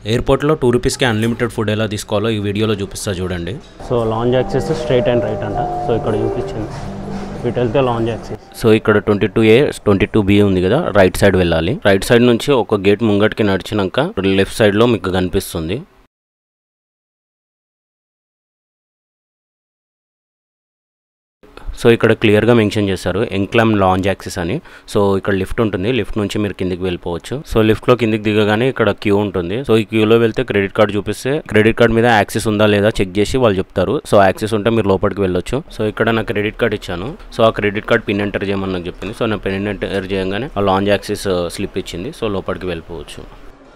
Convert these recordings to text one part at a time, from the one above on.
ఎయిర్పోర్ట్లో టూ రూపీస్కి unlimited food ఎలా తీసుకోవాలో ఈ వీడియోలో చూపిస్తా చూడండి so lounge access straight and right అంట సో ఇక్కడ చూపించింది ఇటు వెళ్తే లాంజ్ యాక్సెస్ సో ఇక్కడ twenty two A twenty two B ఉంది కదా రైట్ సైడ్ వెళ్ళాలి రైట్ సైడ్ నుంచి ఒక గేట్ ముంగటికి నడిచినాక లెఫ్ట్ సైడ్లో మీకు కనిపిస్తుంది సో ఇక్కడ క్లియర్గా మెన్షన్ చేశారు ఎంక్లమ్ లాంజ్ యాక్సెస్ అని సో ఇక్కడ లిఫ్ట్ ఉంటుంది లిఫ్ట్ నుంచి మీరు కిందికి వెళ్ళిపోవచ్చు సో లిఫ్ట్లో కిందికి దిగగానే ఇక్కడ క్యూ ఉంటుంది సో ఈ క్యూలో వెళ్తే క్రెడిట్ కార్డ్ చూపిస్తే క్రెడిట్ కార్డ్ మీద యాక్సెస్ ఉందా లేదా చెక్ చేసి వాళ్ళు చెప్తారు సో యాక్సెస్ ఉంటే మీరు లోపలికి వెళ్ళొచ్చు సో ఇక్కడ నా క్రెడిట్ కార్డ్ ఇచ్చాను సో ఆ క్రెడిట్ కార్డ్ పిన్ ఎంటర్ చేయమని నాకు చెప్పింది సో నా పిన్ ఎంటర్ చేయగానే ఆ లాంజ్ యాక్సెస్ స్లిప్ ఇచ్చింది సో లోపలికి వెళ్ళిపోవచ్చు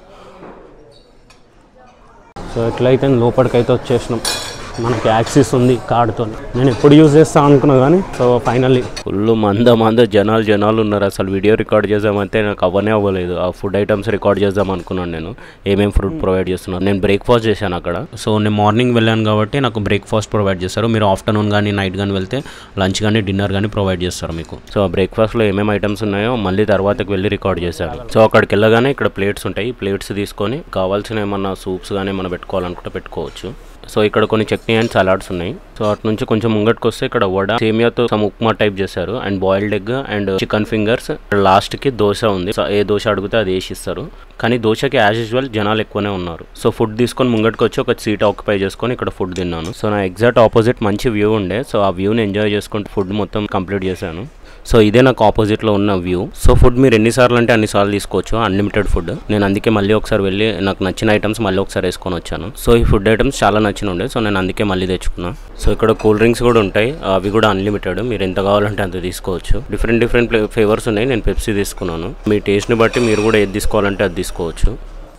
సో ఎట్లయితే లోపలికైతే వచ్చేసినాం మనకి యాక్సెస్ ఉంది కార్డుతో నేను ఎప్పుడు యూజ్ చేస్తా అనుకున్నా కానీ సో ఫైనల్లీ ఫుల్ మంద మంద జనాలు జనాలు ఉన్నారు అసలు వీడియో రికార్డ్ చేద్దామంటే నాకు అవ్వనే అవ్వలేదు ఆ ఫుడ్ ఐటమ్స్ రికార్డ్ చేద్దాం అనుకున్నాను నేను ఏమేమి ఫుడ్ ప్రొవైడ్ చేస్తున్నాను నేను బ్రేక్ఫాస్ట్ చేశాను అక్కడ సో నేను మార్నింగ్ వెళ్ళాను కాబట్టి నాకు బ్రేక్ఫాస్ట్ ప్రొవైడ్ చేస్తారు మీరు ఆఫ్టర్నూన్ కానీ నైట్ కానీ వెళ్తే లంచ్ కానీ డిన్నర్ కానీ ప్రొవైడ్ చేస్తారు మీకు సో ఆ బ్రేక్ఫాస్ట్లో ఏమేమి ఐటమ్స్ ఉన్నాయో మళ్ళీ తర్వాతకి వెళ్ళి రికార్డ్ చేశాను సో అక్కడికి వెళ్ళగానే ఇక్కడ ప్లేట్స్ ఉంటాయి ప్లేట్స్ తీసుకొని కావాల్సిన ఏమన్నా సూప్స్ కానీ ఏమన్నా పెట్టుకోవాలనుకుంటే పెట్టుకోవచ్చు సో ఇక్కడ కొన్ని చట్నీ అండ్ సలాడ్స్ ఉన్నాయి సో అటు నుంచి కొంచెం ముంగటికి వస్తే ఇక్కడ వడ సేమియాతో సమ్ ఉప్మా టైప్ చేశారు and boiled egg and chicken fingers last కి దోశ ఉంది సో ఏ దోశ అడిగితే అది వేసి ఇస్తారు కానీ దోశకి యాజ్ యూజువల్ జనాలు ఎక్కువనే ఉన్నారు సో ఫుడ్ తీసుకొని ముంగటికి వచ్చి ఒక సీట్ ఆక్యుపై చేసుకొని ఇక్కడ ఫుడ్ తిన్నాను సో నా ఎగ్జాక్ట్ ఆపోజిట్ మంచి వ్యూ ఉండే సో ఆ వ్యూని ఎంజాయ్ చేసుకుంటూ ఫుడ్ మొత్తం కంప్లీట్ చేశాను సో ఇదే నాకు ఆపోజిట్లో ఉన్న వ్యూ సో ఫుడ్ మీరు ఎన్నిసార్లు అంటే అన్నిసార్లు తీసుకోవచ్చు అన్లిమిటెడ్ ఫుడ్ నేను అందుకే మళ్ళీ ఒకసారి వెళ్ళి నాకు నచ్చిన ఐటమ్స్ మళ్ళీ ఒకసారి వేసుకొని వచ్చాను సో ఈ ఫుడ్ ఐటమ్స్ చాలా నచ్చిన ఉండే సో నేను అందుకే మళ్ళీ తెచ్చుకున్నా సో ఇక్కడ కూల్ డ్రింక్స్ కూడా ఉంటాయి అవి కూడా అన్లిమిటెడ్ మీరు ఎంత కావాలంటే అంత తీసుకోవచ్చు డిఫరెంట్ డిఫరెంట్ ఫ్లేవర్స్ ఉన్నాయి నేను పెప్సీ తీసుకున్నాను మీ టేస్ట్ని బట్టి మీరు కూడా ఏది తీసుకోవాలంటే అది తీసుకోవచ్చు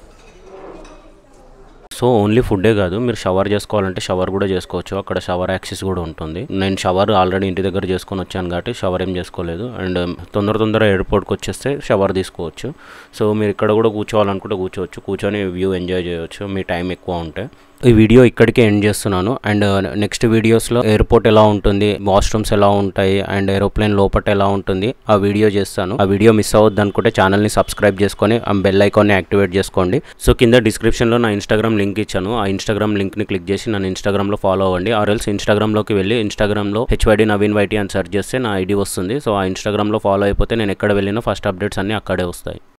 సో ఓన్లీ ఫుడ్డే కాదు మీరు షవర్ చేసుకోవాలంటే షవర్ కూడా చేసుకోవచ్చు అక్కడ షవర్ యాక్సెస్ కూడా ఉంటుంది నేను షవర్ ఆల్రెడీ ఇంటి దగ్గర చేసుకొని వచ్చాను కాబట్టి షవర్ ఏం చేసుకోలేదు అండ్ తొందర తొందర ఎయిర్పోర్ట్కి వచ్చేస్తే షవర్ తీసుకోవచ్చు సో మీరు ఇక్కడ కూడా కూర్చోవాలనుకుంటే కూర్చోవచ్చు కూర్చొని వ్యూ ఎంజాయ్ చేయవచ్చు మీ టైం ఎక్కువ ఉంటే ఈ వీడియో ఇక్కడికే ఎండ్ చేస్తున్నాను అండ్ నెక్స్ట్ వీడియోస్లో ఎయిర్పోర్ట్ ఎలా ఉంటుంది వాష్రూమ్స్ ఎలా ఉంటాయి అండ్ ఏరోప్లేన్ లోపల ఎలా ఉంటుంది ఆ వీడియో చేస్తాను ఆ వీడియో మిస్ అవ్వద్దు అనుకుంటే ఛానల్ని సబ్స్క్రైబ్ చేసుకొని ఆ బెల్ ఐకాన్ని యాక్టివేట్ చేసుకోండి సో కింద డిస్క్రిప్షన్లో నా ఇన్స్టాగ్రామ్ లింక్ ఇచ్చాను ఆ ఇన్స్టాగ్రామ్ లింక్ని క్లిక్ చేసి నన్ను ఇన్స్టాగ్రామ్లో ఫాలో అవ్వండి ఆర్ ఎల్స్ ఇన్స్టాగ్రామ్లోకి వెళ్ళి ఇన్స్టాగ్రామ్లో హెచ్వైడి నవీన్ వైటీ అని సెర్చ్ చేస్తే నా ఐడి వస్తుంది సో ఆ ఇన్స్టాగ్రామ్లో ఫాలో అయిపోతే నేను ఎక్కడ వెళ్ళినా ఫస్ట్ అప్డేట్స్ అన్నీ అక్కడే వస్తాయి